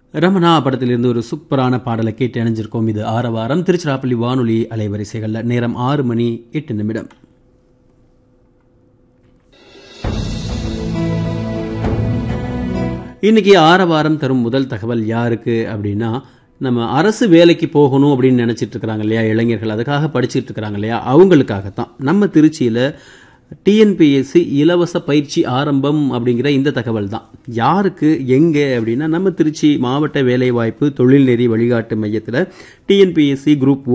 ரமணா படத்திலிருந்து ஒரு சூப்பரான பாடலை கேட்டு அணிஞ்சிருக்கோம் இது ஆரவாரம் திருச்சிராப்பள்ளி வானொலி அலைவரிசைகளில் நேரம் ஆறு மணி எட்டு நிமிடம் இன்னைக்கு ஆரவாரம் தரும் முதல் தகவல் யாருக்கு அப்படின்னா நம்ம அரசு வேலைக்கு போகணும் அப்படின்னு நினைச்சிட்டு இருக்கிறாங்க இல்லையா இளைஞர்கள் அதுக்காக படிச்சுட்டு இருக்கிறாங்க இல்லையா அவங்களுக்காகத்தான் நம்ம திருச்சியில் டிஎன்பிஎஸ்சி இலவச பயிற்சி ஆரம்பம் அப்படிங்கிற இந்த தகவல் தான் யாருக்கு எங்கே அப்படின்னா நம்ம திருச்சி மாவட்ட வேலைவாய்ப்பு தொழில்நெறி வழிகாட்டு மையத்தில் டிஎன்பிஎஸ்சி குரூப்